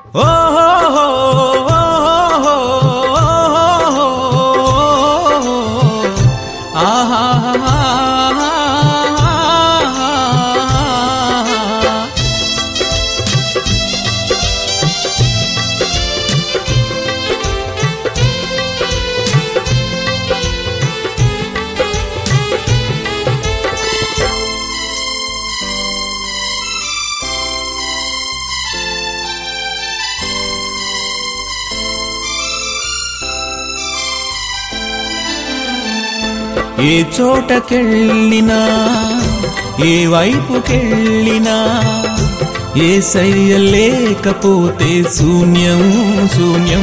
ఏ చోటకెళ్ళినా ఏ వైపుకెళ్ళినా ఏ సయ్య లేకపోతే శూన్యం శూన్యం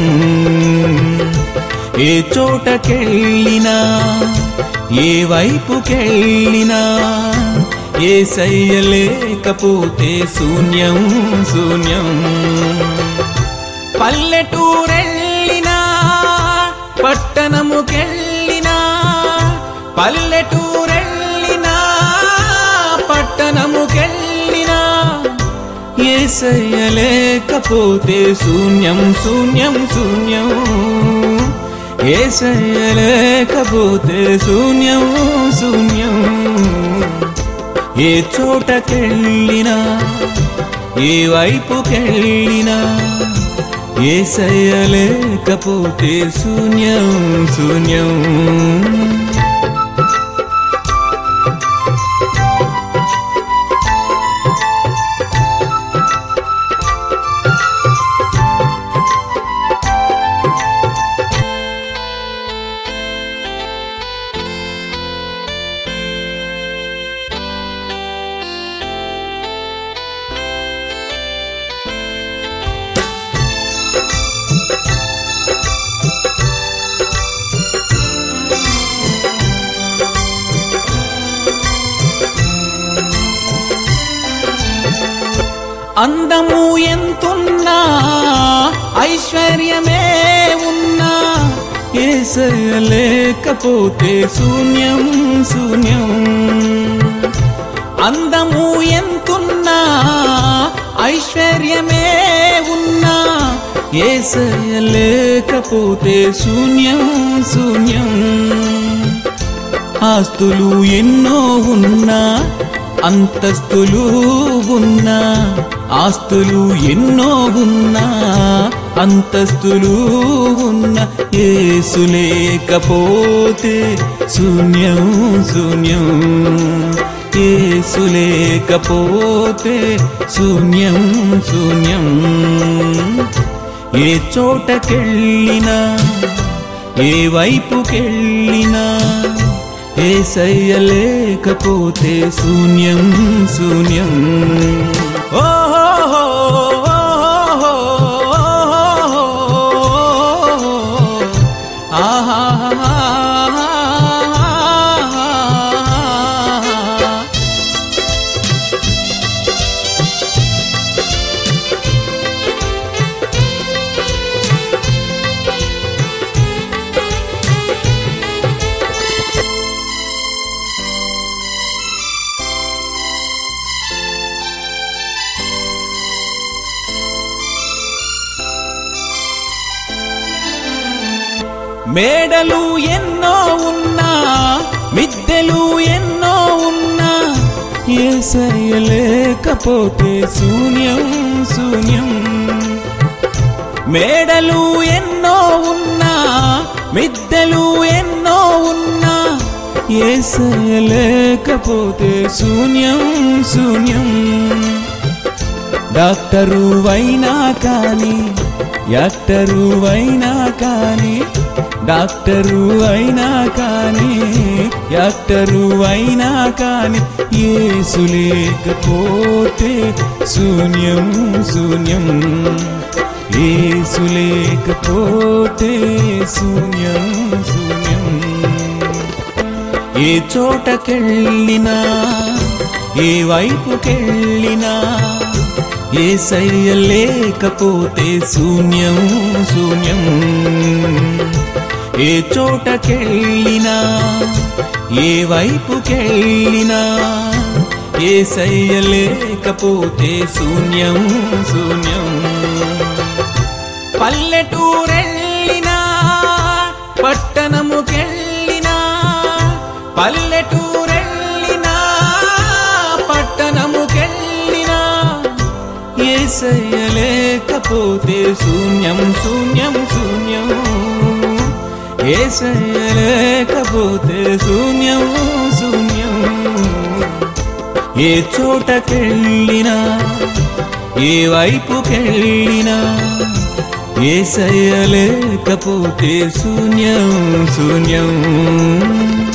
ఏ చోటకెళ్ళినా ఏ వైపుకెళ్ళినా ఏ సయ్య లేకపోతే శూన్యం శూన్యం పల్లెటూరెళ్ళినా పట్టణముకెళ్ళినా పల్లెటూరెళ్ళినా పట్టణముకెళ్ళినా ఏసయ్య లేకపోతే శూన్యం శూన్యం శూన్యం ఏసయ్య లేకపోతే శూన్యం శూన్యం ఏ చోటకెళ్ళినా ఏ వైపుకెళ్ళినా ఏసయ్య లేకపోతే శూన్యం శూన్యం అందము ఎంతున్నా ఐశ్వర్యమే ఉన్నా ఏసయ్య లేకపోతే శూన్యం శూన్యం అందము ఎంతున్నా ఐశ్వర్యమే ఉన్నా ఏసయ్య లేకపోతే శూన్యం శూన్యం ఆస్తులు ఎన్నో ఉన్నా అంతస్తులు ఉన్నా ఆస్తులు ఎన్నో ఉన్నా అంతస్తులు ఉన్న ఏసు లేకపోతే శూన్యం శూన్యం ఏసు లేకపోతే శూన్యం శూన్యం ఏ చోటకెళ్ళినా ఏ వైపుకెళ్ళినా ఏ సయ్య లేకపోతే శూన్యం శూన్యం ఓహో ఆహా మేడలు ఎన్నో ఉన్నా మిద్దెలు ఎన్నో ఉన్నా ఏసయ్య లేకపోతే శూన్యం శూన్యం మేడలు ఎన్నో ఉన్నా మిద్దెలు ఎన్నో ఉన్నా ఏసయ్య లేకపోతే శూన్యం శూన్యం డాక్టరు అయినా కానీ యాక్టరు అయినా కానీ డాక్టరు అయినా కానీ యాక్టరు అయినా కానీ ఏసు లేకపోతే శూన్యం శూన్యం ఏసు లేకపోతే శూన్యం శూన్యం ఏ చోటకెళ్ళినా ఏ వైపుకెళ్ళినా ఏ సయ్య లేకపోతే శూన్యం శూన్యం ఏ చోటకెళ్ళినా ఏ వైపుకెళ్ళినా ఏ సయ్య లేకపోతే శూన్యం శూన్యం పల్లెటూరెళ్ళినా పట్టణముకెళ్ళినా పల్లెటూరెళ్ళినా పట్టణముకెళ్ళినా ఏసయ్య లేకపోతే శూన్యం శూన్యం శూన్యం ఏసయ్య లేకపోతే శూన్యం శూన్యం ఏ చోటకెళ్ళినా ఏ వైపుకెళ్ళినా ఏసయ్య లేకపోతే శూన్యం శూన్యం